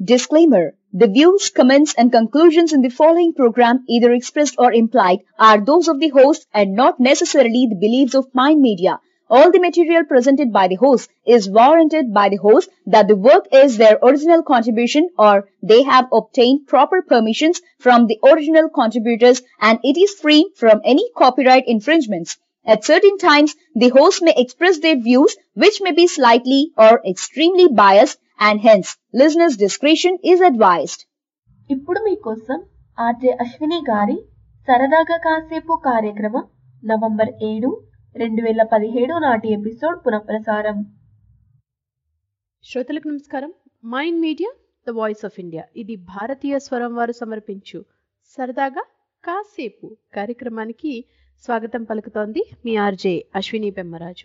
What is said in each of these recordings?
Disclaimer The views, comments, and conclusions in the following program, either expressed or implied, are those of the host and not necessarily the beliefs of Mind Media. All the material presented by the host is warranted by the host that the work is their original contribution or they have obtained proper permissions from the original contributors and it is free from any copyright infringements. At certain times, the host may express their views which may be slightly or extremely biased and hence listeners' discretion is advised. ఇప్పుడు మీకోసం RJ Ashwini గారి సరదాగా కాసేపు కార్యక్రమం November ఏడు రెండు వేల పదిహేడు నాటి ఎపిసోడ్ పునఃప్రసారం శ్రోతలకు నమస్కారం mind media the voice of India ఇది భారతీయ స్వరం వారు సమర్పించు సరదాగా కాసేపు కార్యక్రమానికి స్వాగతం పలుకుతోంది మీ ఆర్జే అశ్విని పెమ్మరాజు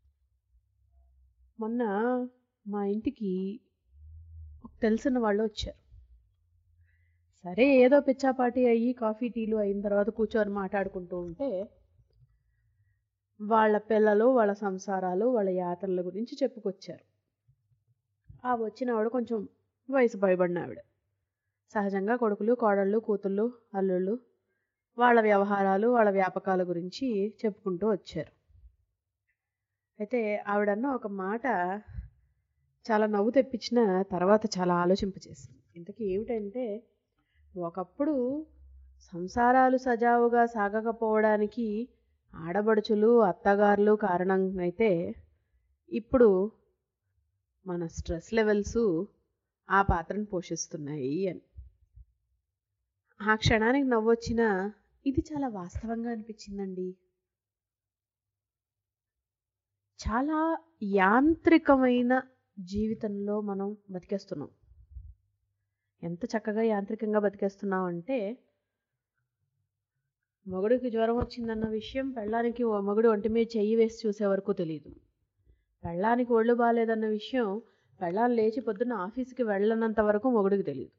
మొన్న మా ఇంటికి ఒక తెలిసిన వాళ్ళు వచ్చారు సరే ఏదో పిచ్చాపాటి అయ్యి కాఫీ టీలు అయిన తర్వాత కూర్చొని మాట్లాడుకుంటూ ఉంటే వాళ్ళ పిల్లలు వాళ్ళ సంసారాలు వాళ్ళ యాత్రల గురించి చెప్పుకొచ్చారు ఆ వచ్చిన ఆవిడ కొంచెం వయసు భయపడిన ఆవిడ సహజంగా కొడుకులు కోడళ్ళు కూతుళ్ళు అల్లుళ్ళు వాళ్ళ వ్యవహారాలు వాళ్ళ వ్యాపకాల గురించి చెప్పుకుంటూ వచ్చారు అయితే ఆవిడన్న ఒక మాట చాలా నవ్వు తెప్పించిన తర్వాత చాలా ఆలోచింపచేసింది ఇంతకీ ఏమిటంటే ఒకప్పుడు సంసారాలు సజావుగా సాగకపోవడానికి ఆడబడుచులు అత్తగారులు కారణం అయితే ఇప్పుడు మన స్ట్రెస్ లెవెల్స్ ఆ పాత్రను పోషిస్తున్నాయి అని ఆ క్షణానికి నవ్వొచ్చినా ఇది చాలా వాస్తవంగా అనిపించిందండి చాలా యాంత్రికమైన జీవితంలో మనం బతికేస్తున్నాం ఎంత చక్కగా యాంత్రికంగా బతికేస్తున్నాం అంటే మొగుడికి జ్వరం వచ్చిందన్న విషయం పెళ్ళానికి ఓ మొగుడు ఒంటి మీద చెయ్యి వేసి చూసే వరకు తెలియదు పెళ్ళానికి ఒళ్ళు బాగాలేదన్న విషయం పెళ్ళాన్ని లేచి పొద్దున్న ఆఫీస్కి వెళ్ళనంత వరకు మొగుడికి తెలియదు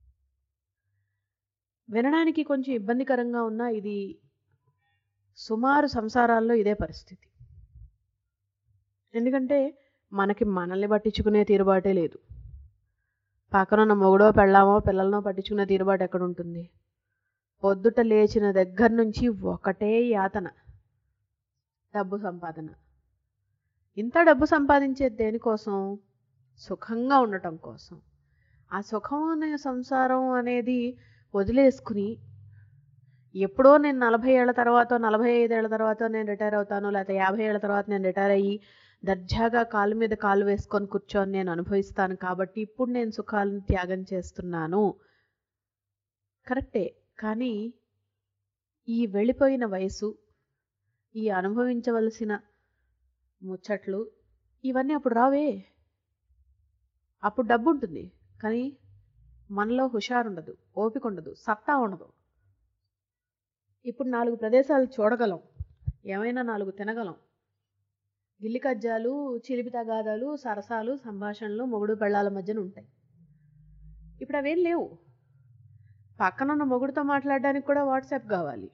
వినడానికి కొంచెం ఇబ్బందికరంగా ఉన్న ఇది సుమారు సంసారాల్లో ఇదే పరిస్థితి ఎందుకంటే మనకి మనల్ని పట్టించుకునే తీరుబాటే లేదు పక్కనున్న మొగుడో పెళ్ళామో పిల్లలనో పట్టించుకునే తీరుబాటు ఎక్కడ ఉంటుంది పొద్దుట లేచిన దగ్గర నుంచి ఒకటే యాతన డబ్బు సంపాదన ఇంత డబ్బు సంపాదించేది దేనికోసం సుఖంగా ఉండటం కోసం ఆ సుఖం అనే సంసారం అనేది వదిలేసుకుని ఎప్పుడో నేను నలభై ఏళ్ళ తర్వాత నలభై ఐదేళ్ల తర్వాత నేను రిటైర్ అవుతాను లేకపోతే యాభై ఏళ్ళ తర్వాత నేను రిటైర్ అయ్యి దర్జాగా కాలు మీద కాలు వేసుకొని కూర్చొని నేను అనుభవిస్తాను కాబట్టి ఇప్పుడు నేను సుఖాలను త్యాగం చేస్తున్నాను కరెక్టే కానీ ఈ వెళ్ళిపోయిన వయసు ఈ అనుభవించవలసిన ముచ్చట్లు ఇవన్నీ అప్పుడు రావే అప్పుడు డబ్బు ఉంటుంది కానీ మనలో హుషారు ఉండదు ఓపిక ఉండదు సత్తా ఉండదు ఇప్పుడు నాలుగు ప్రదేశాలు చూడగలం ఏమైనా నాలుగు తినగలం గిల్లి కజ్జాలు చిలిపి తగాదాలు సరసాలు సంభాషణలు మొగుడు పెళ్ళాల మధ్యన ఉంటాయి ఇప్పుడు అవేం లేవు పక్కనున్న మొగుడుతో మాట్లాడడానికి కూడా వాట్సాప్ కావాలి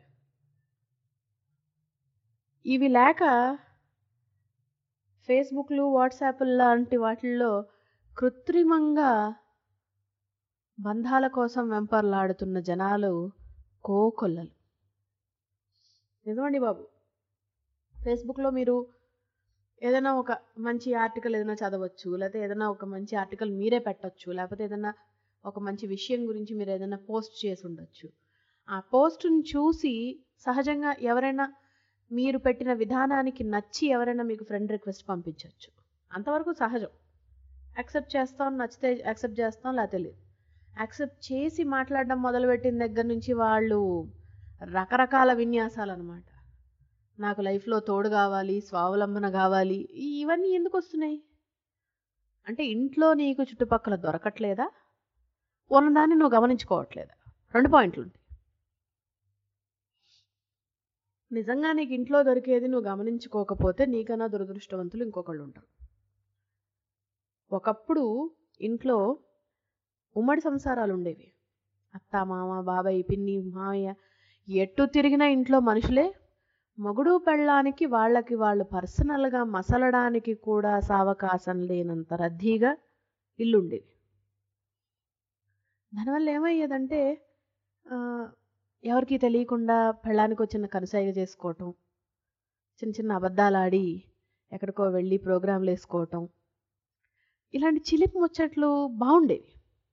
ఇవి లేక ఫేస్బుక్లు వాట్సాప్ లాంటి వాటిల్లో కృత్రిమంగా బంధాల కోసం వెంపర్లాడుతున్న జనాలు కోకొల్లలు నిజమండి బాబు ఫేస్బుక్లో మీరు ఏదైనా ఒక మంచి ఆర్టికల్ ఏదైనా చదవచ్చు లేకపోతే ఏదైనా ఒక మంచి ఆర్టికల్ మీరే పెట్టచ్చు లేకపోతే ఏదైనా ఒక మంచి విషయం గురించి మీరు ఏదైనా పోస్ట్ చేసి ఉండొచ్చు ఆ పోస్ట్ని చూసి సహజంగా ఎవరైనా మీరు పెట్టిన విధానానికి నచ్చి ఎవరైనా మీకు ఫ్రెండ్ రిక్వెస్ట్ పంపించవచ్చు అంతవరకు సహజం యాక్సెప్ట్ చేస్తాం నచ్చితే యాక్సెప్ట్ చేస్తాం లేకపోతే లేదు యాక్సెప్ట్ చేసి మాట్లాడడం మొదలుపెట్టిన దగ్గర నుంచి వాళ్ళు రకరకాల విన్యాసాలు అనమాట నాకు లైఫ్లో తోడు కావాలి స్వావలంబన కావాలి ఇవన్నీ ఎందుకు వస్తున్నాయి అంటే ఇంట్లో నీకు చుట్టుపక్కల దొరకట్లేదా ఉన్నదాన్ని నువ్వు గమనించుకోవట్లేదా రెండు పాయింట్లు ఉంటాయి నిజంగా నీకు ఇంట్లో దొరికేది నువ్వు గమనించుకోకపోతే నీకన్నా దురదృష్టవంతులు ఇంకొకళ్ళు ఉంటారు ఒకప్పుడు ఇంట్లో ఉమ్మడి సంసారాలు ఉండేవి అత్త మామ బాబాయ్ పిన్ని మామయ్య ఎటు తిరిగిన ఇంట్లో మనుషులే మొగుడు పెళ్ళానికి వాళ్ళకి వాళ్ళు పర్సనల్గా మసలడానికి కూడా సావకాశం లేనంత రద్దీగా ఇల్లుండేది దానివల్ల ఏమయ్యేదంటే ఆ, ఎవరికి తెలియకుండా పెళ్ళానికి వచ్చిన కనసాయిగా చేసుకోవటం చిన్న చిన్న అబద్ధాలు ఆడి ఎక్కడికో వెళ్ళి ప్రోగ్రాంలు వేసుకోవటం ఇలాంటి చిలిపి ముచ్చట్లు బాగుండేవి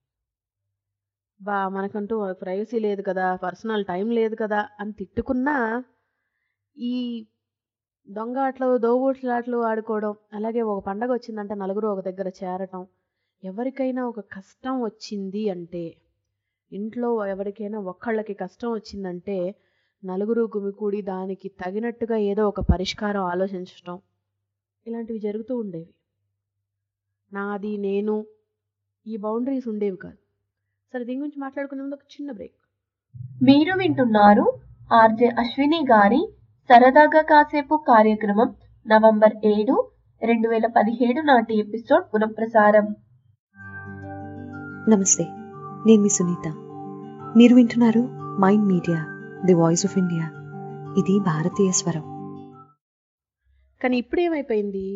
బా మనకంటూ ప్రైవసీ లేదు కదా పర్సనల్ టైం లేదు కదా అని తిట్టుకున్నా ఈ దొంగ ఆటలు దోబూట్లాటలు ఆడుకోవడం అలాగే ఒక పండగ వచ్చిందంటే నలుగురు ఒక దగ్గర చేరటం ఎవరికైనా ఒక కష్టం వచ్చింది అంటే ఇంట్లో ఎవరికైనా ఒక్కళ్ళకి కష్టం వచ్చిందంటే నలుగురు గుమికూడి దానికి తగినట్టుగా ఏదో ఒక పరిష్కారం ఆలోచించటం ఇలాంటివి జరుగుతూ ఉండేవి నాది నేను ఈ బౌండరీస్ ఉండేవి కాదు సరే దీని గురించి మాట్లాడుకునే ముందు ఒక చిన్న బ్రేక్ మీరు వింటున్నారు ఆర్జే అశ్విని గారి సరదాగా కాసేపు కార్యక్రమం నవంబర్ ఏడు రెండు వేల పదిహేడు నాటి ఎపిసోడ్ పునఃప్రసారం నమస్తే నేను మీ సునీత మీరు వింటున్నారు mind media the voice of India ఇది భారతీయ స్వరం కానీ ఇప్పుడు ఏమైపోయింది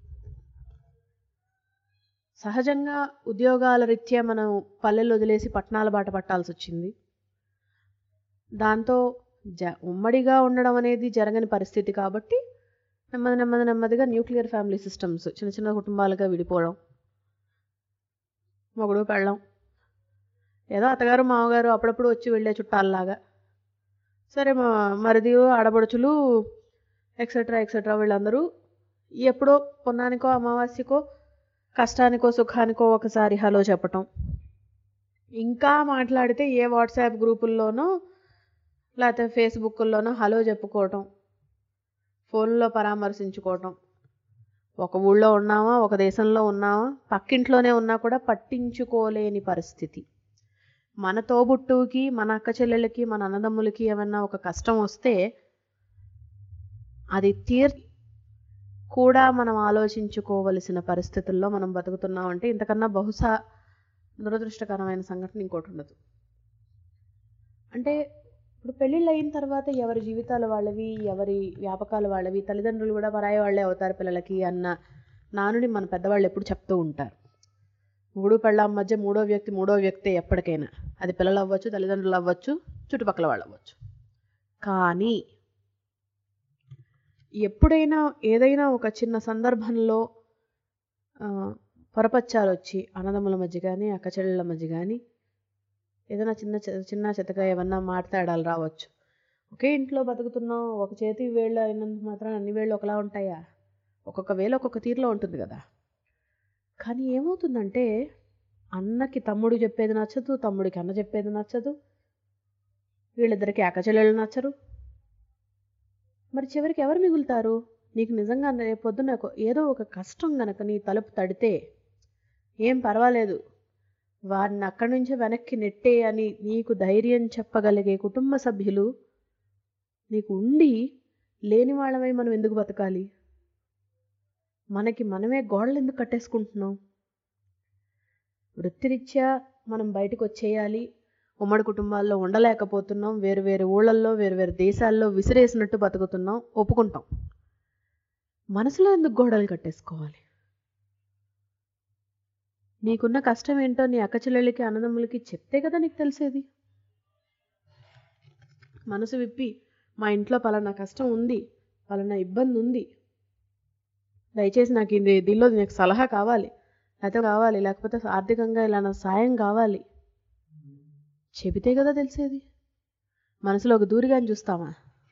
సహజంగా ఉద్యోగాల రీత్యా మనం పల్లెలు వదిలేసి పట్టణాల బాట పట్టాల్సి వచ్చింది దాంతో జ ఉమ్మడిగా ఉండడం అనేది జరగని పరిస్థితి కాబట్టి నెమ్మది నెమ్మది నెమ్మదిగా న్యూక్లియర్ ఫ్యామిలీ సిస్టమ్స్ చిన్న చిన్న కుటుంబాలుగా విడిపోవడం మొగుడు పెళ్ళం ఏదో అత్తగారు మామగారు అప్పుడప్పుడు వచ్చి వెళ్ళే చుట్టాలలాగా సరే మా మరిది ఆడపడుచులు ఎక్సెట్రా ఎక్సెట్రా వీళ్ళందరూ ఎప్పుడో పొన్నానికో అమావాస్యకో కష్టానికో సుఖానికో ఒకసారి హలో చెప్పటం ఇంకా మాట్లాడితే ఏ వాట్సాప్ గ్రూపుల్లోనో లేకపోతే ఫేస్బుక్లోనో హలో చెప్పుకోవటం ఫోన్లో పరామర్శించుకోవటం ఒక ఊళ్ళో ఉన్నామా ఒక దేశంలో ఉన్నామా పక్కింట్లోనే ఉన్నా కూడా పట్టించుకోలేని పరిస్థితి మన తోబుట్టుకి మన అక్క చెల్లెళ్ళకి మన అన్నదమ్ములకి ఏమన్నా ఒక కష్టం వస్తే అది తీర్ కూడా మనం ఆలోచించుకోవలసిన పరిస్థితుల్లో మనం బతుకుతున్నాం అంటే ఇంతకన్నా బహుశా దురదృష్టకరమైన సంఘటన ఇంకోటి ఉండదు అంటే ఇప్పుడు పెళ్ళిళ్ళు అయిన తర్వాత ఎవరి జీవితాలు వాళ్ళవి ఎవరి వ్యాపకాలు వాళ్ళవి తల్లిదండ్రులు కూడా పరాయి వాళ్ళే అవుతారు పిల్లలకి అన్న నానుడి మన పెద్దవాళ్ళు ఎప్పుడు చెప్తూ ఉంటారు మూడు పెళ్ళాం మధ్య మూడో వ్యక్తి మూడో వ్యక్తి ఎప్పటికైనా అది పిల్లలు అవ్వచ్చు తల్లిదండ్రులు అవ్వచ్చు చుట్టుపక్కల వాళ్ళు అవ్వచ్చు కానీ ఎప్పుడైనా ఏదైనా ఒక చిన్న సందర్భంలో ఆ, పొరపచ్చాలు వచ్చి అన్నదమ్ముల మధ్య కానీ అక్క చెల్లెళ్ళ మధ్య కానీ ఏదైనా చిన్న చె- చిన్న చెత్తగా ఏమన్నా మాట్లాడాలి రావచ్చు ఒకే ఇంట్లో బతుకుతున్నాం ఒక చేతి వేళ్ళు అయినంత మాత్రం అన్ని వేళ్ళు ఒకలా ఉంటాయా ఒక్కొక్క వేలు ఒక్కొక్క తీరులో ఉంటుంది కదా కానీ ఏమవుతుందంటే అన్నకి తమ్ముడు చెప్పేది నచ్చదు తమ్ముడికి అన్న చెప్పేది నచ్చదు వీళ్ళిద్దరికి అక్క చెల్లెళ్ళు నచ్చరు మరి చివరికి ఎవరు మిగులుతారు నీకు నిజంగా రేపు పొద్దున్న ఒక- ఏదో ఒక కష్టం గనక నీ తలుపు తడితే ఏం పర్వాలేదు వారిని అక్కడి నుంచి వెనక్కి నెట్టే అని నీకు ధైర్యం చెప్పగలిగే కుటుంబ సభ్యులు నీకు ఉండి లేని వాళ్ళమై మనం ఎందుకు బతకాలి మనకి మనమే గోడలు ఎందుకు కట్టేసుకుంటున్నాం వృత్తిరీత్యా మనం బయటకు వచ్చేయాలి ఉమ్మడి కుటుంబాల్లో ఉండలేకపోతున్నాం వేరు వేరు ఊళ్ళల్లో వేరు వేరు దేశాల్లో విసిరేసినట్టు బతుకుతున్నాం ఒప్పుకుంటాం మనసులో ఎందుకు గోడలు కట్టేసుకోవాలి నీకున్న కష్టం ఏంటో నీ అక్క చెల్లెళ్ళకి అన్నదమ్ములకి చెప్తే కదా నీకు తెలిసేది మనసు విప్పి మా ఇంట్లో పలానా కష్టం ఉంది పలానా ఇబ్బంది ఉంది దయచేసి నాకు ఇది దీనిలో నాకు సలహా కావాలి లేకపోతే కావాలి లేకపోతే ఆర్థికంగా ఇలా నా సాయం కావాలి చెబితే కదా తెలిసేది మనసులో ఒక దూరిగాని చూస్తామా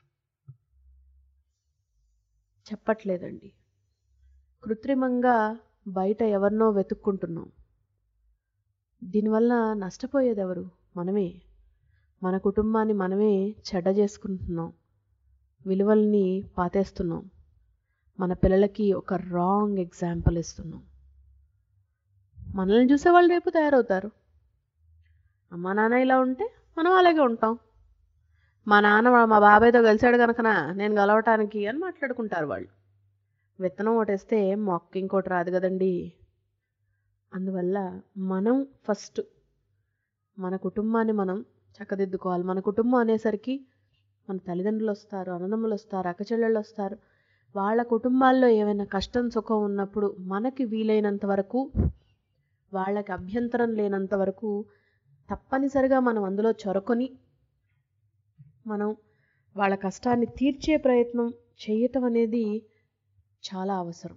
చెప్పట్లేదండి కృత్రిమంగా బయట ఎవరినో వెతుక్కుంటున్నాం దీనివల్ల నష్టపోయేది ఎవరు మనమే మన కుటుంబాన్ని మనమే చెడ్డ చేసుకుంటున్నాం విలువల్ని పాతేస్తున్నాం మన పిల్లలకి ఒక రాంగ్ ఎగ్జాంపుల్ ఇస్తున్నాం మనల్ని చూసే వాళ్ళు రేపు తయారవుతారు అమ్మా నాన్న ఇలా ఉంటే మనం అలాగే ఉంటాం మా నాన్న మా బాబాయ్తో కలిశాడు కనుకనా నేను కలవటానికి అని మాట్లాడుకుంటారు వాళ్ళు విత్తనం ఒకటేస్తే మొక్క ఇంకోటి రాదు కదండి అందువల్ల మనం ఫస్ట్ మన కుటుంబాన్ని మనం చక్కదిద్దుకోవాలి మన కుటుంబం అనేసరికి మన తల్లిదండ్రులు వస్తారు అన్నదమ్ములు వస్తారు అక్కచెల్లెళ్ళు వస్తారు వాళ్ళ కుటుంబాల్లో ఏమైనా కష్టం సుఖం ఉన్నప్పుడు మనకి వీలైనంత వరకు వాళ్ళకి అభ్యంతరం లేనంత వరకు తప్పనిసరిగా మనం అందులో చొరకొని మనం వాళ్ళ కష్టాన్ని తీర్చే ప్రయత్నం చేయటం అనేది చాలా అవసరం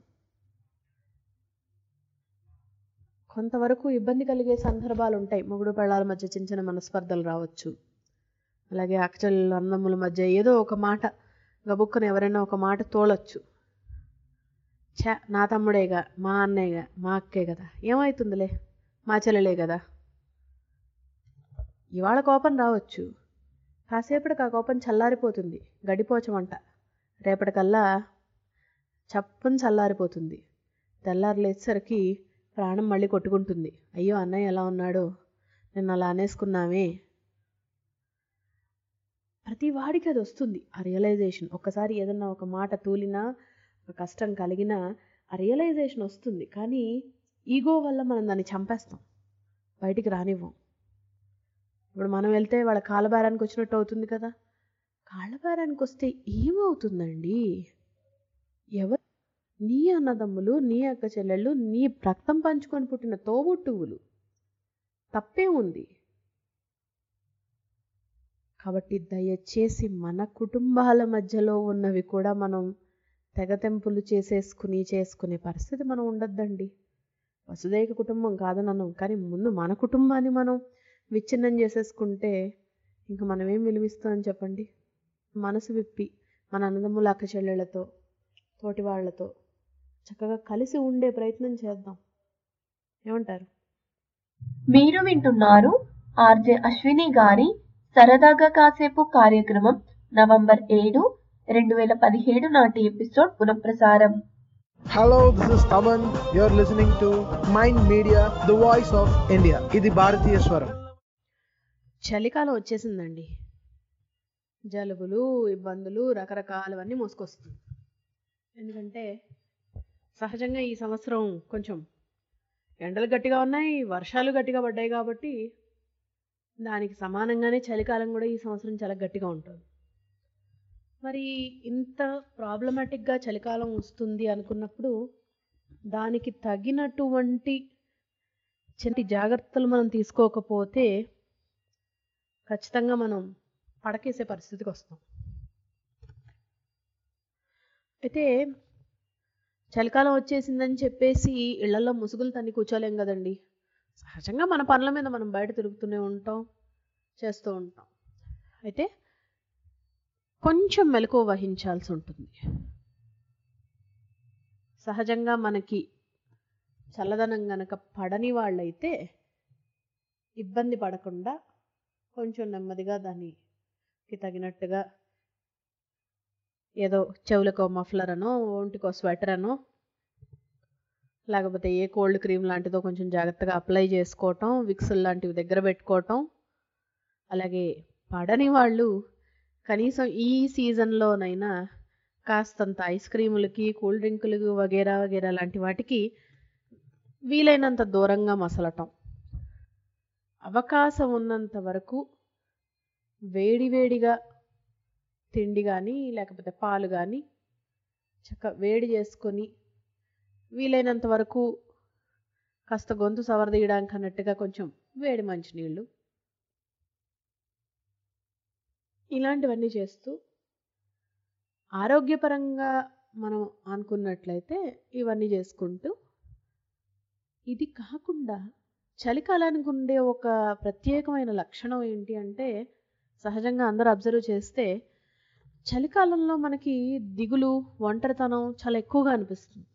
కొంతవరకు ఇబ్బంది కలిగే సందర్భాలు ఉంటాయి మొగుడు పెళ్ళాల మధ్య చిన్న చిన్న మనస్పర్ధలు రావచ్చు అలాగే అక్కచెల్లెలు అన్నముల మధ్య ఏదో ఒక మాట గబుక్కున ఎవరైనా ఒక మాట తోలొచ్చు ఛ నా తమ్ముడేగా మా అన్నయ్యగా మా అక్కే కదా ఏమవుతుందిలే మా చెల్లెలే కదా ఇవాళ కోపం రావచ్చు కాసేపటికి ఆ కోపం చల్లారిపోతుంది గడిపోచమంట రేపటికల్లా చప్పుని చల్లారిపోతుంది తెల్లారు లేచేసరికి ప్రాణం మళ్ళీ కొట్టుకుంటుంది అయ్యో అన్నయ్య ఎలా ఉన్నాడో నిన్న అలా అనేసుకున్నామే ప్రతి వాడికి అది వస్తుంది ఆ రియలైజేషన్ ఒక్కసారి ఏదన్నా ఒక మాట తూలినా ఒక కష్టం కలిగినా ఆ రియలైజేషన్ వస్తుంది కానీ ఈగో వల్ల మనం దాన్ని చంపేస్తాం బయటికి రానివ్వం ఇప్పుడు మనం వెళ్తే వాళ్ళ కాళ్ళబేరానికి వచ్చినట్టు అవుతుంది కదా కాళ్ళబేరానికి వస్తే ఏమవుతుందండి ఎవరు నీ అన్నదమ్ములు నీ అక్క చెల్లెళ్ళు నీ రక్తం పంచుకొని పుట్టిన తోబుట్టువులు తప్పే ఉంది కాబట్టి దయచేసి మన కుటుంబాల మధ్యలో ఉన్నవి కూడా మనం తెగతెంపులు చేసేసుకుని చేసుకునే పరిస్థితి మనం ఉండద్దండి వసుదైక కుటుంబం కాదనను కానీ ముందు మన కుటుంబాన్ని మనం విచ్ఛిన్నం చేసేసుకుంటే ఇంకా మనం ఏం విలువిస్తామని చెప్పండి మనసు విప్పి మన అన్నదమ్ముల అక్క చెల్లెళ్ళతో తోటి వాళ్ళతో చక్కగా కలిసి ఉండే ప్రయత్నం చేద్దాం ఏమంటారు మీరు వింటున్నారు ఆర్జే అశ్విని గారి సరదాగా కాసేపు కార్యక్రమం నవంబర్ ఏడు రెండు వేల పదిహేడు నాటి ఎపిసోడ్ పునఃప్రసారం Hello, this is Taman. You're listening to Mind Media, the voice of India. ఇది భారతీయ స్వరం చలికాలం వచ్చేసిందండి జలుబులు ఇబ్బందులు రకరకాలవన్నీ మోసుకొస్తుంది ఎందుకంటే సహజంగా ఈ సంవత్సరం కొంచెం ఎండలు గట్టిగా ఉన్నాయి వర్షాలు గట్టిగా పడ్డాయి కాబట్టి దానికి సమానంగానే చలికాలం కూడా ఈ సంవత్సరం చాలా గట్టిగా ఉంటుంది మరి ఇంత ప్రాబ్లమాటిక్గా చలికాలం వస్తుంది అనుకున్నప్పుడు దానికి తగినటువంటి చిన్న జాగ్రత్తలు మనం తీసుకోకపోతే ఖచ్చితంగా మనం పడకేసే పరిస్థితికి వస్తాం అయితే చలికాలం వచ్చేసిందని చెప్పేసి ఇళ్లలో ముసుగులు తన్ని కూర్చోలేం కదండి సహజంగా మన పనుల మీద మనం బయట తిరుగుతూనే ఉంటాం చేస్తూ ఉంటాం అయితే కొంచెం మెలకువ వహించాల్సి ఉంటుంది సహజంగా మనకి చల్లదనం గనక పడని వాళ్ళైతే ఇబ్బంది పడకుండా కొంచెం నెమ్మదిగా దానికి తగినట్టుగా ఏదో చెవులకో మఫ్లర్ అనో ఒంటికో స్వెటర్ అనో లేకపోతే ఏ కోల్డ్ క్రీమ్ లాంటిదో కొంచెం జాగ్రత్తగా అప్లై చేసుకోవటం విక్సులు లాంటివి దగ్గర పెట్టుకోవటం అలాగే పడని వాళ్ళు కనీసం ఈ సీజన్లోనైనా కాస్తంత ఐస్ క్రీములకి కూల్ డ్రింకులు వగేరా వగేరా లాంటి వాటికి వీలైనంత దూరంగా మసలటం అవకాశం ఉన్నంత వరకు వేడివేడిగా తిండి కానీ లేకపోతే పాలు కానీ చక్క వేడి చేసుకొని వీలైనంత వరకు కాస్త గొంతు సవరదీయడానికి అన్నట్టుగా కొంచెం వేడి మంచినీళ్ళు ఇలాంటివన్నీ చేస్తూ ఆరోగ్యపరంగా మనం అనుకున్నట్లయితే ఇవన్నీ చేసుకుంటూ ఇది కాకుండా చలికాలానికి ఉండే ఒక ప్రత్యేకమైన లక్షణం ఏంటి అంటే సహజంగా అందరూ అబ్జర్వ్ చేస్తే చలికాలంలో మనకి దిగులు ఒంటరితనం చాలా ఎక్కువగా అనిపిస్తుంది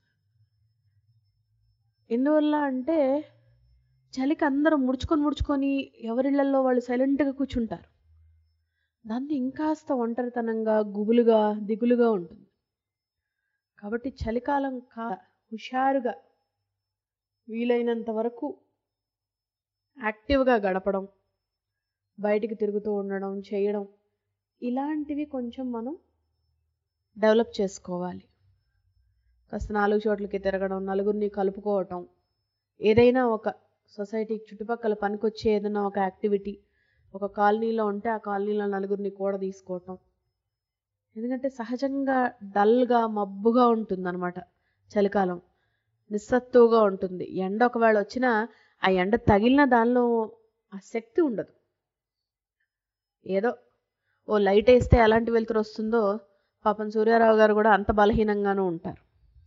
ఎందువల్ల అంటే చలికి అందరూ ముడుచుకొని ముడుచుకొని ఎవరిళ్లలో వాళ్ళు సైలెంట్గా కూర్చుంటారు దాన్ని ఇంకాస్త ఒంటరితనంగా గుబులుగా దిగులుగా ఉంటుంది కాబట్టి చలికాలం కా హుషారుగా వీలైనంత వరకు యాక్టివ్గా గడపడం బయటికి తిరుగుతూ ఉండడం చేయడం ఇలాంటివి కొంచెం మనం డెవలప్ చేసుకోవాలి కాస్త నాలుగు చోట్లకి తిరగడం నలుగురిని కలుపుకోవటం ఏదైనా ఒక సొసైటీకి చుట్టుపక్కల పనికొచ్చే ఏదైనా ఒక యాక్టివిటీ ఒక కాలనీలో ఉంటే ఆ కాలనీలో నలుగురిని కూడా తీసుకోవటం ఎందుకంటే సహజంగా డల్గా మబ్బుగా ఉంటుందన్నమాట చలికాలం నిస్సత్తువుగా ఉంటుంది ఎండ ఒకవేళ వచ్చినా ఆ ఎండ తగిలిన దానిలో ఆ శక్తి ఉండదు ఏదో ఓ లైట్ వేస్తే ఎలాంటి వెలుతురు వస్తుందో పాపం సూర్యారావు గారు కూడా అంత బలహీనంగానూ ఉంటారు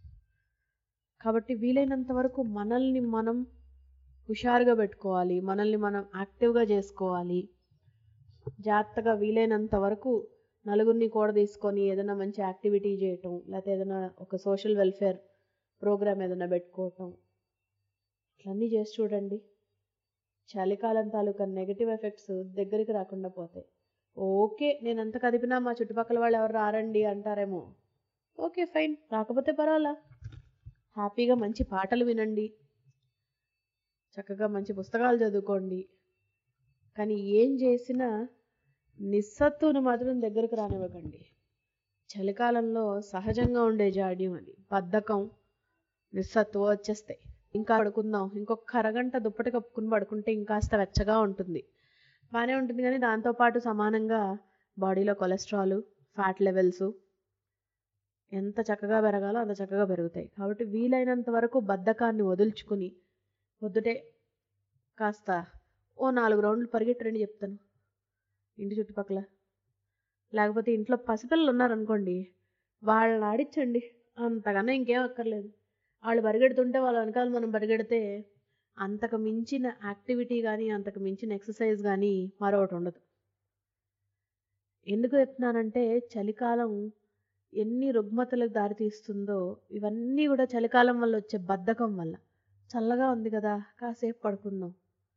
కాబట్టి వీలైనంత వరకు మనల్ని మనం హుషారుగా పెట్టుకోవాలి మనల్ని మనం యాక్టివ్గా చేసుకోవాలి జాగ్రత్తగా వీలైనంత వరకు నలుగురిని కూడా తీసుకొని ఏదైనా మంచి యాక్టివిటీ చేయటం లేకపోతే ఏదైనా ఒక సోషల్ వెల్ఫేర్ ప్రోగ్రామ్ ఏదైనా పెట్టుకోవటం ఇట్లన్నీ చేసి చూడండి చలికాలం తాలూకా నెగటివ్ ఎఫెక్ట్స్ దగ్గరికి రాకుండా పోతాయి ఓకే నేను ఎంత కదిపినా మా చుట్టుపక్కల వాళ్ళు ఎవరు రారండి అంటారేమో ఓకే ఫైన్ రాకపోతే పర్వాలా హ్యాపీగా మంచి పాటలు వినండి చక్కగా మంచి పుస్తకాలు చదువుకోండి కానీ ఏం చేసినా నిస్సత్తును మాత్రం దగ్గరకు రానివ్వకండి చలికాలంలో సహజంగా ఉండే జాడ్యం అది బద్ధకం నిస్సత్తువ వచ్చేస్తాయి ఇంకా పడుకుందాం ఇంకొక అరగంట దుప్పటి కప్పుకుని పడుకుంటే ఇంకాస్త వెచ్చగా ఉంటుంది బాగానే ఉంటుంది కానీ దాంతోపాటు సమానంగా బాడీలో కొలెస్ట్రాల్ ఫ్యాట్ లెవెల్స్ ఎంత చక్కగా పెరగాలో అంత చక్కగా పెరుగుతాయి కాబట్టి వీలైనంత వరకు బద్ధకాన్ని వదులుచుకుని పొద్దుటే కాస్త ఓ నాలుగు రౌండ్లు పరిగెట్టరండి చెప్తాను ఇంటి చుట్టుపక్కల లేకపోతే ఇంట్లో పసిపిల్లలు ఉన్నారనుకోండి వాళ్ళని ఆడించండి అంతకన్నా ఇంకేం అక్కర్లేదు వాళ్ళు పరిగెడుతుంటే వాళ్ళ వెనకాల మనం పరిగెడితే అంతకు మించిన యాక్టివిటీ కానీ అంతకు మించిన ఎక్సర్సైజ్ కానీ మరొకటి ఉండదు ఎందుకు చెప్తున్నానంటే చలికాలం ఎన్ని రుగ్మతలకు దారితీస్తుందో ఇవన్నీ కూడా చలికాలం వల్ల వచ్చే బద్ధకం వల్ల చల్లగా ఉంది కదా కాసేపు పడుకుందాం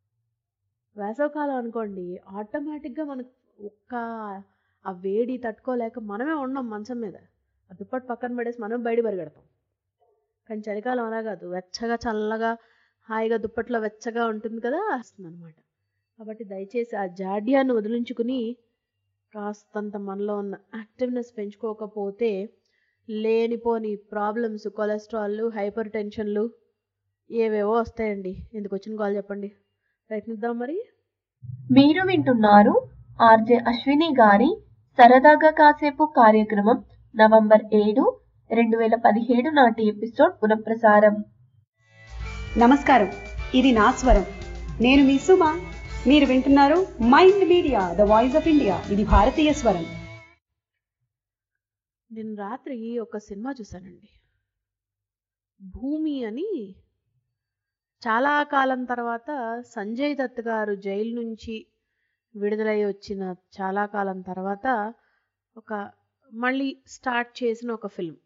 వేసవకాలం అనుకోండి ఆటోమేటిక్గా మనకు ఒక్క ఆ వేడి తట్టుకోలేక మనమే ఉన్నాం మంచం మీద ఆ దుప్పటి పక్కన పడేసి మనం బయట పరిగెడతాం కానీ చలికాలం అలా కాదు వెచ్చగా చల్లగా హాయిగా దుప్పట్లో వెచ్చగా ఉంటుంది కదా వస్తుంది అనమాట కాబట్టి దయచేసి ఆ జాడ్యాన్ని వదిలించుకుని కాస్తంత మనలో ఉన్న యాక్టివ్నెస్ పెంచుకోకపోతే లేనిపోని ప్రాబ్లమ్స్ కొలెస్ట్రాల్ హైపర్ టెన్షన్లు ఏవేవో వస్తాయండి ఎందుకు వచ్చిన కాల్ చెప్పండి ప్రయత్నిద్దాం మరి మీరు వింటున్నారు ఆర్జే అశ్విని గారి సరదాగా కాసేపు కార్యక్రమం నవంబర్ ఏడు రెండు వేల పదిహేడు నాటి ఎపిసోడ్ పునఃప్రసారం నమస్కారం ఇది నా స్వరం నేను మీ సుమ మీరు వింటున్నారు mind media the voice of India ఇది భారతీయ స్వరం నేను రాత్రి ఒక సినిమా చూశానండి భూమి అని చాలా కాలం తర్వాత సంజయ్ దత్ గారు జైలు నుంచి విడుదలై వచ్చిన చాలా కాలం తర్వాత ఒక మళ్ళీ స్టార్ట్ చేసిన ఒక ఫిల్మ్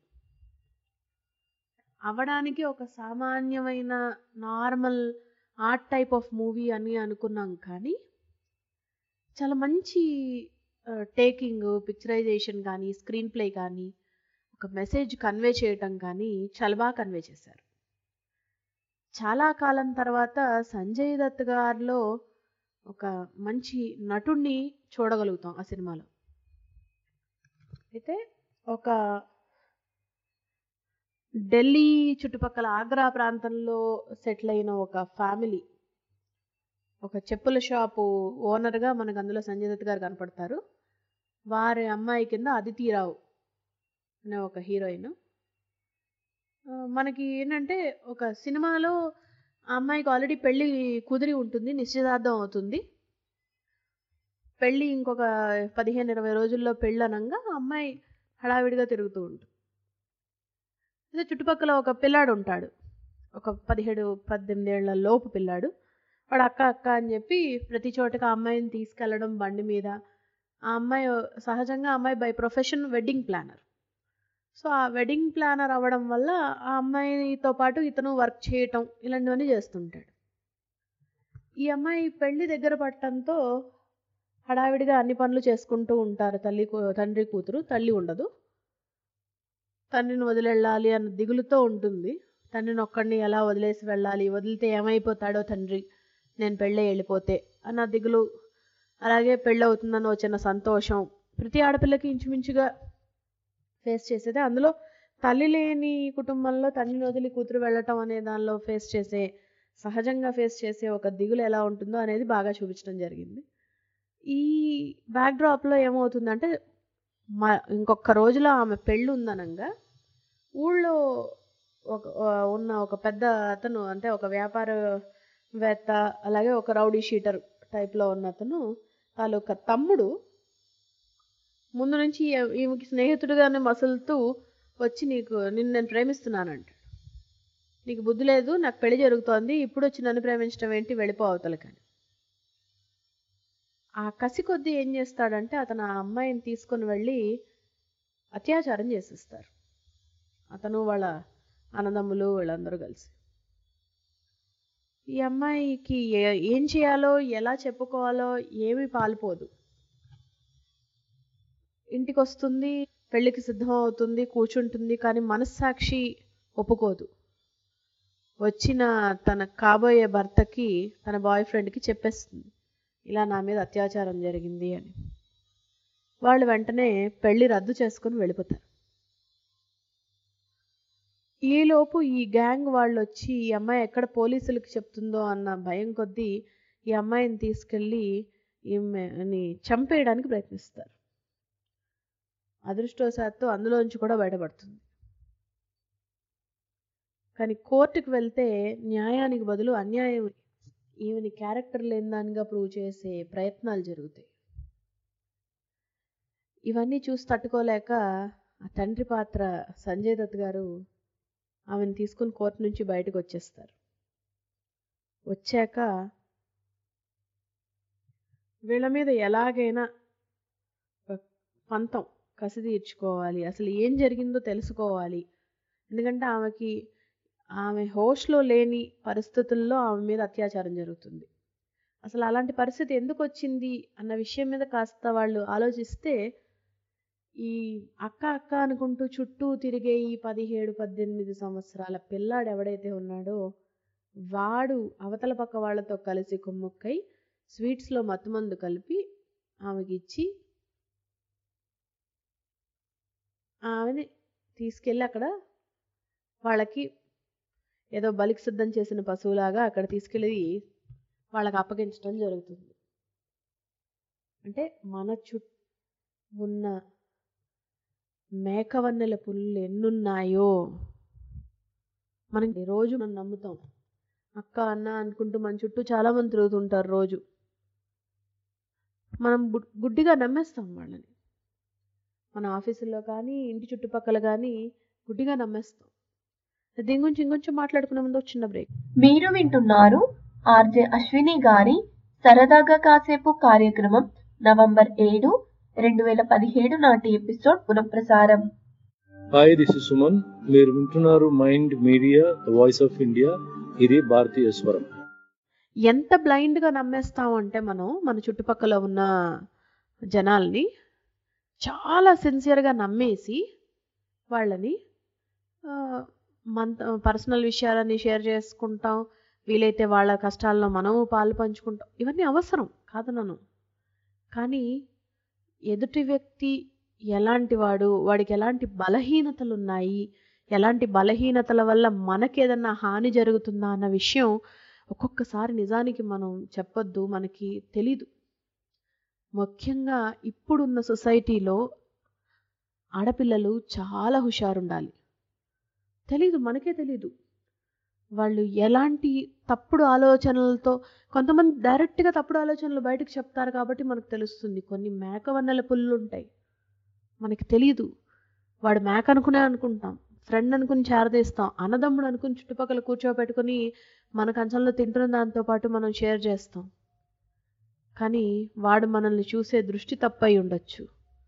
అవడానికి ఒక సామాన్యమైన normal art type of movie అని అనుకున్నాం కానీ చాలా మంచి టేకింగ్ పిక్చరైజేషన్ కానీ స్క్రీన్ ప్లే కానీ ఒక మెసేజ్ కన్వే చేయటం కానీ చాలా బాగా కన్వే చేశారు చాలా కాలం తర్వాత సంజయ్ దత్ గారిలో ఒక మంచి నటుణ్ణి చూడగలుగుతాం ఆ సినిమాలో అయితే ఒక ఢిల్లీ చుట్టుపక్కల ఆగ్రా ప్రాంతంలో సెటిల్ అయిన ఒక ఫ్యామిలీ ఒక చెప్పుల షాపు ఓనర్గా మనకు అందులో సంజయ్ దత్ గారు కనపడతారు వారి అమ్మాయి కింద అదితిరావు అనే ఒక హీరోయిన్ మనకి ఏంటంటే ఒక సినిమాలో ఆ అమ్మాయికి ఆల్రెడీ పెళ్ళి కుదిరి ఉంటుంది నిశ్చితార్థం అవుతుంది పెళ్ళి ఇంకొక పదిహేను ఇరవై రోజుల్లో పెళ్ళి అనగా ఆ అమ్మాయి హడావిడిగా తిరుగుతూ ఉంటుంది అదే చుట్టుపక్కల ఒక పిల్లాడు ఉంటాడు ఒక పదిహేడు పద్దెనిమిది ఏళ్ల లోపు పిల్లాడు వాడు అక్క అక్క అని చెప్పి ప్రతి చోటకి ఆ అమ్మాయిని తీసుకెళ్ళడం బండి మీద ఆ అమ్మాయి సహజంగా అమ్మాయి by profession wedding planner so ఆ వెడ్డింగ్ ప్లానర్ అవ్వడం వల్ల ఆ అమ్మాయితో పాటు ఇతను వర్క్ చేయటం ఇలాంటివన్నీ చేస్తుంటాడు ఈ అమ్మాయి పెళ్లి దగ్గర పట్టడంతో హడావిడిగా అన్ని పనులు చేసుకుంటూ ఉంటారు తల్లి తండ్రి కూతురు తల్లి ఉండదు తండ్రిని వదిలేళ్ళాలి అన్న దిగులుతో ఉంటుంది తండ్రిని ఒక్కడిని ఎలా వదిలేసి వెళ్ళాలి వదిలితే ఏమైపోతాడో తండ్రి నేను పెళ్ళే వెళ్ళిపోతే అన్న దిగులు అలాగే పెళ్ళి అవుతుందన్న చిన్న సంతోషం ప్రతి ఆడపిల్లకి ఇంచుమించుగా ఫేస్ చేసేది అందులో తల్లి లేని కుటుంబంలో తండ్రిని వదిలి కూతురు వెళ్ళటం అనే దానిలో ఫేస్ చేసే సహజంగా ఫేస్ చేసే ఒక దిగులు ఎలా ఉంటుందో అనేది బాగా చూపించడం జరిగింది ఈ బ్యాక్డ్రాప్లో ఏమవుతుందంటే మా ఇంకొక రోజులో ఆమె పెళ్ళి ఉందనంగా ఊళ్ళో ఒక ఉన్న ఒక పెద్ద అతను అంటే ఒక వ్యాపారవేత్త అలాగే ఒక రౌడీ షీటర్ టైప్లో ఉన్న అతను తాలూకా తమ్ముడు ముందు నుంచి ఈ- ఈమెకి స్నేహితుడిగానే మసులుతూ వచ్చి నీకు నిన్ను నేను ప్రేమిస్తున్నానంటాడు నీకు బుద్ధి లేదు నాకు పెళ్లి జరుగుతోంది ఇప్పుడు వచ్చి నన్ను ప్రేమించడం ఏంటి వెళ్ళిపో అవతలకని ఆ కసి కొద్దీ ఏం చేస్తాడంటే అతను ఆ అమ్మాయిని తీసుకొని వెళ్ళి అత్యాచారం చేసేస్తారు అతను వాళ్ళ అన్నదమ్ములు వీళ్ళందరూ కలిసి ఈ అమ్మాయికి ఏ- ఏం చేయాలో ఎలా చెప్పుకోవాలో ఏమీ పాలుపోదు ఇంటికి వస్తుంది పెళ్ళికి సిద్ధం అవుతుంది కూర్చుంటుంది కానీ మనస్సాక్షి ఒప్పుకోదు వచ్చిన తన కాబోయే భర్తకి తన బాయ్ ఫ్రెండ్కి చెప్పేస్తుంది ఇలా నా మీద అత్యాచారం జరిగింది అని వాళ్ళు వెంటనే పెళ్లి రద్దు చేసుకుని వెళ్ళిపోతారు ఈలోపు ఈ గ్యాంగ్ వాళ్ళు వచ్చి ఈ అమ్మాయి ఎక్కడ పోలీసులకు చెప్తుందో అన్న భయం కొద్దీ ఈ అమ్మాయిని తీసుకెళ్ళి ఈమెని చంపేయడానికి ప్రయత్నిస్తారు అదృష్టవశాత్తు అందులోంచి కూడా బయటపడుతుంది కానీ కోర్టుకు వెళ్తే న్యాయానికి బదులు అన్యాయం ఈమెని క్యారెక్టర్ లేని దానిగా ప్రూవ్ చేసే ప్రయత్నాలు జరుగుతాయి ఇవన్నీ చూసి తట్టుకోలేక ఆ తండ్రి పాత్ర సంజయ్ దత్ గారు ఆమెను తీసుకుని కోర్టు నుంచి బయటకు వచ్చేస్తారు వచ్చాక వీళ్ళ మీద ఎలాగైనా ఒక పంతం కసి తీర్చుకోవాలి అసలు ఏం జరిగిందో తెలుసుకోవాలి ఎందుకంటే ఆమెకి ఆమె హోష్లో లేని పరిస్థితుల్లో ఆమె మీద అత్యాచారం జరుగుతుంది అసలు అలాంటి పరిస్థితి ఎందుకు వచ్చింది అన్న విషయం మీద కాస్త వాళ్ళు ఆలోచిస్తే ఈ అక్క అక్క అనుకుంటూ చుట్టూ తిరిగే ఈ పదిహేడు పద్దెనిమిది సంవత్సరాల పిల్లాడు ఎవడైతే ఉన్నాడో వాడు అవతల పక్క వాళ్ళతో కలిసి కుమ్ముక్కై స్వీట్స్లో మత్తుమందు కలిపి ఆమెకి ఇచ్చి ఆమెని తీసుకెళ్ళి అక్కడ వాళ్ళకి ఏదో బలికి సిద్ధం చేసిన పశువులాగా అక్కడ తీసుకెళ్ళి వాళ్ళకి అప్పగించడం జరుగుతుంది అంటే మన చుట్టూ ఉన్న మేకవన్నెల పుల్లు ఎన్నున్నాయో మనకి రోజు మనం నమ్ముతాం అక్క అన్న అనుకుంటూ మన చుట్టూ చాలా మంది తిరుగుతుంటారు రోజు మనం గు- గుడ్డిగా నమ్మేస్తాం వాళ్ళని మన ఆఫీసుల్లో కానీ ఇంటి చుట్టుపక్కల కానీ గుడ్డిగా నమ్మేస్తాం దీని గురించి ఇంకొంచెం మాట్లాడుకునే ముందు ఒక చిన్న బ్రేక్ మీరు వింటున్నారు ఆర్జే అశ్విని గారి సరదాగా కాసేపు కార్యక్రమం నవంబర్ ఏడు రెండు వేల పదిహేడు నాటి ఎపిసోడ్ పునఃప్రసారం హాయ్ దిస్ ఇస్ సుమన్ మీరు వింటున్నారు mind media the voice of India ఇది భారతీయ స్వరం ఎంత బ్లైండ్గా నమ్మేస్తాం అంటే మనం మన చుట్టుపక్కల ఉన్న జనాల్ని చాలా సిన్సియర్గా నమ్మేసి వాళ్ళని ఆ, మన పర్సనల్ విషయాలని షేర్ చేసుకుంటాం వీలైతే వాళ్ళ కష్టాల్లో మనము పాలు పంచుకుంటాం ఇవన్నీ అవసరం కాదనను కానీ ఎదుటి వ్యక్తి ఎలాంటి వాడు వాడికి ఎలాంటి బలహీనతలు ఉన్నాయి ఎలాంటి బలహీనతల వల్ల మనకేదన్నా హాని జరుగుతుందా అన్న విషయం ఒక్కొక్కసారి నిజానికి మనం చెప్పొద్దు మనకి తెలీదు ముఖ్యంగా ఇప్పుడున్న సొసైటీలో ఆడపిల్లలు చాలా హుషారుండాలి తెలీదు మనకే తెలీదు వాళ్ళు ఎలాంటి తప్పుడు ఆలోచనలతో కొంతమంది డైరెక్ట్గా తప్పుడు ఆలోచనలు బయటకు చెప్తారు కాబట్టి మనకు తెలుస్తుంది కొన్ని మేకవన్నెల పుల్లు ఉంటాయి మనకి తెలియదు వాడు మేక అనుకునే అనుకుంటాం ఫ్రెండ్ అనుకుని చేరదీస్తాం అన్నదమ్ముడు అనుకుని చుట్టుపక్కల కూర్చోబెట్టుకుని మన కంచంలో తింటున్న దాంతో పాటు మనం షేర్ చేస్తాం కానీ వాడు మనల్ని చూసే దృష్టి తప్పై ఉండొచ్చు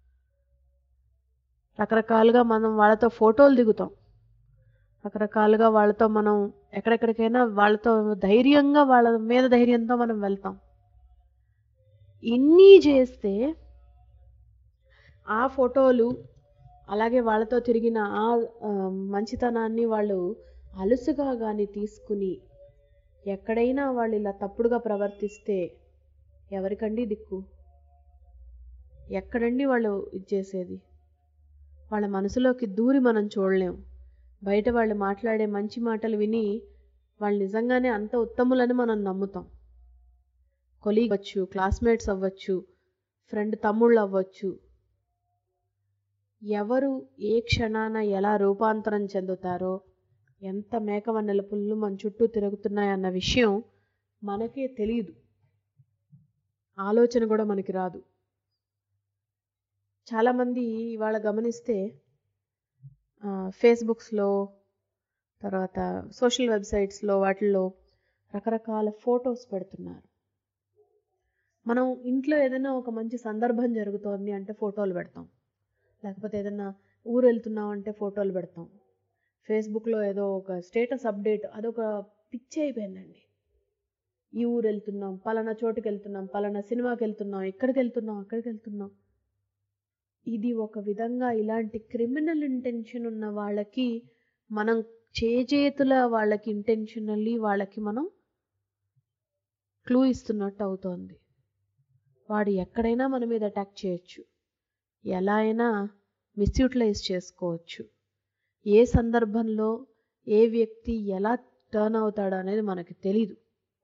రకరకాలుగా మనం వాళ్ళతో ఫోటోలు దిగుతాం రకరకాలుగా వాళ్ళతో మనం ఎక్కడెక్కడికైనా వాళ్ళతో ధైర్యంగా వాళ్ళ మీద ధైర్యంతో మనం వెళ్తాం ఇన్ని చేస్తే ఆ ఫోటోలు అలాగే వాళ్ళతో తిరిగిన ఆ ఆ, మంచితనాన్ని వాళ్ళు అలుసుగా కానీ తీసుకుని ఎక్కడైనా వాళ్ళు ఇలా తప్పుడుగా ప్రవర్తిస్తే ఎవరికండి దిక్కు ఎక్కడండి వాళ్ళు ఇది చేసేది వాళ్ళ మనసులోకి దూరి మనం చూడలేం బయట వాళ్ళు మాట్లాడే మంచి మాటలు విని వాళ్ళు నిజంగానే అంత ఉత్తములని మనం నమ్ముతాం కొలీగ్ అవ్వచ్చు క్లాస్మేట్స్ అవ్వచ్చు ఫ్రెండ్ తమ్ముళ్ళు అవ్వచ్చు ఎవరు ఏ క్షణాన ఎలా రూపాంతరం చెందుతారో ఎంత మేకవన్నెల పుల్లు మన చుట్టూ తిరుగుతున్నాయన్న విషయం మనకే తెలియదు ఆలోచన కూడా మనకి రాదు చాలామంది ఇవాళ గమనిస్తే ఫేస్బుక్స్లో తర్వాత సోషల్ వెబ్సైట్స్లో వాటిల్లో రకరకాల ఫొటోస్ పెడుతున్నారు మనం ఇంట్లో ఏదైనా ఒక మంచి సందర్భం జరుగుతోంది అంటే ఫోటోలు పెడతాం లేకపోతే ఏదైనా ఊరు వెళ్తున్నాం అంటే ఫోటోలు పెడతాం ఫేస్బుక్లో ఏదో ఒక స్టేటస్ అప్డేట్ అదొక పిచ్చి అయిపోయిందండి ఈ ఊరు వెళ్తున్నాం పలానా చోటుకి వెళ్తున్నాం పలానా సినిమాకి వెళ్తున్నాం ఎక్కడికి వెళ్తున్నాం అక్కడికి వెళ్తున్నాం ఇది ఒక విధంగా ఇలాంటి క్రిమినల్ ఇంటెన్షన్ ఉన్న వాళ్ళకి మనం చేజేతుల వాళ్ళకి ఇంటెన్షనల్లీ వాళ్ళకి మనం క్లూ ఇస్తున్నట్టు అవుతోంది వాడు ఎక్కడైనా మన మీద అటాక్ చేయొచ్చు ఎలా అయినా మిస్యూటిలైజ్ చేసుకోవచ్చు ఏ సందర్భంలో ఏ వ్యక్తి ఎలా టర్న్ అవుతాడు అనేది మనకి తెలీదు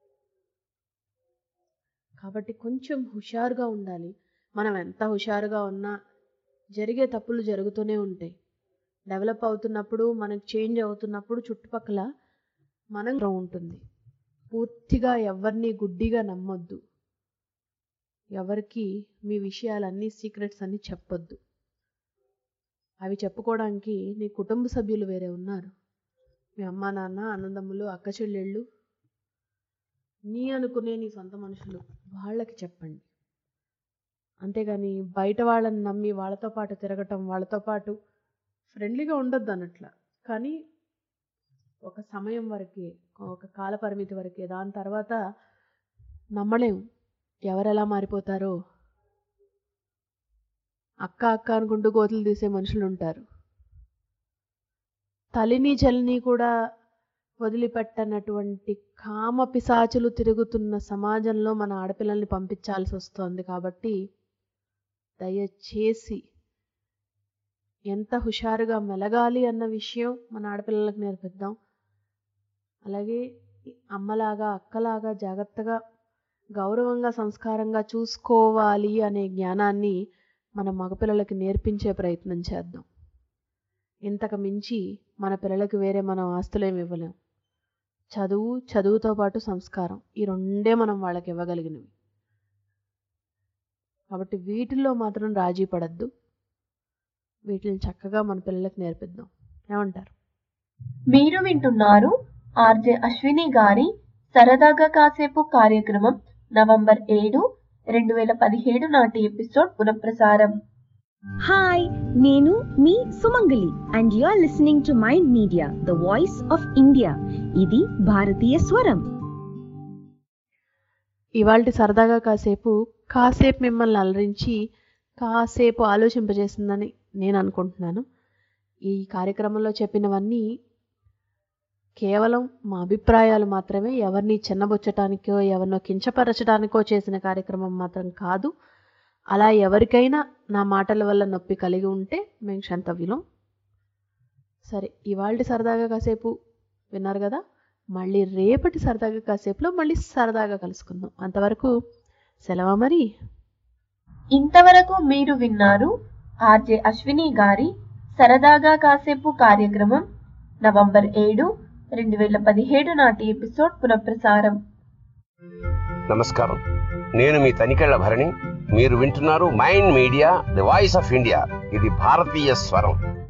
కాబట్టి కొంచెం హుషారుగా ఉండాలి మనం ఎంత హుషారుగా ఉన్నా జరిగే తప్పులు జరుగుతూనే ఉంటాయి డెవలప్ అవుతున్నప్పుడు మనకు చేంజ్ అవుతున్నప్పుడు చుట్టుపక్కల మనం ఉంటుంది పూర్తిగా ఎవరిని గుడ్డిగా నమ్మొద్దు ఎవరికి మీ విషయాలన్నీ సీక్రెట్స్ అన్నీ చెప్పొద్దు అవి చెప్పుకోవడానికి నీ కుటుంబ సభ్యులు వేరే ఉన్నారు మీ అమ్మ నాన్న అన్నదమ్ములు అక్క చెల్లెళ్ళు నీ అనుకునే నీ సొంత మనుషులు వాళ్ళకి చెప్పండి అంతేగాని బయట వాళ్ళని నమ్మి వాళ్ళతో పాటు తిరగటం వాళ్ళతో పాటు ఫ్రెండ్లీగా ఉండొద్దు అన్నట్ల కానీ ఒక సమయం వరకే ఒక కాల పరిమితి వరకే దాని తర్వాత నమ్మలేం ఎవరెలా మారిపోతారో అక్క అక్క అనుకుంటూ కోతులు తీసే మనుషులు ఉంటారు తల్లిని చెల్లిని కూడా వదిలిపెట్టనటువంటి కామ పిశాచులు తిరుగుతున్న సమాజంలో మన ఆడపిల్లల్ని పంపించాల్సి వస్తుంది కాబట్టి దయచేసి ఎంత హుషారుగా మెలగాలి అన్న విషయం మన ఆడపిల్లలకు నేర్పిద్దాం అలాగే అమ్మలాగా అక్కలాగా జాగ్రత్తగా గౌరవంగా సంస్కారంగా చూసుకోవాలి అనే జ్ఞానాన్ని మన మగపిల్లలకి నేర్పించే ప్రయత్నం చేద్దాం ఇంతకు మించి మన పిల్లలకి వేరే మనం ఆస్తులేమి ఇవ్వలేం చదువు చదువుతో పాటు సంస్కారం ఈ రెండే మనం వాళ్ళకి ఇవ్వగలిగినవి కాబట్టి వీటిల్లో మాత్రం రాజీ పడద్దు వీటిని చక్కగా మన పిల్లలకు నేర్పిద్దాం ఏమంటారు మీరు వింటున్నారు ఆర్జే అశ్విని గారి సరదాగా కాసేపు కార్యక్రమం నవంబర్ ఏడు రెండు వేల పదిహేడు నాటి ఎపిసోడ్ పునఃప్రసారం హాయ్ నేను మీ Sumangali and you are listening to mind media the voice of India ఇది భారతీయ స్వరం ఇవాళ సరదాగా కాసేపు కాసేపు మిమ్మల్ని అలరించి కాసేపు ఆలోచింపజేసిందని నేను అనుకుంటున్నాను ఈ కార్యక్రమంలో చెప్పినవన్నీ కేవలం మా అభిప్రాయాలు మాత్రమే ఎవరిని చిన్నబుచ్చటానికో ఎవరినో కించపరచడానికో చేసిన కార్యక్రమం మాత్రం కాదు అలా ఎవరికైనా నా మాటల వల్ల నొప్పి కలిగి ఉంటే మేము క్షంతవ్యులం సరే ఇవాళ సరదాగా కాసేపు విన్నారు కదా మళ్ళీ రేపటి సరదాగా కాసేపులో మళ్ళీ సరదాగా కలుసుకుందాం అంతవరకు సెలవా మరి ఇంతవరకు మీరు విన్నారు ఆర్జే అశ్విని గారి సరదాగా కాసేపు కార్యక్రమం నవంబర్ ఏడు రెండు వేల పదిహేడు నాటి ఎపిసోడ్ పునఃప్రసారం నమస్కారం నేను మీ తనికెళ్ల భరణి మీరు వింటున్నారు mind media the voice of India ఇది భారతీయ స్వరం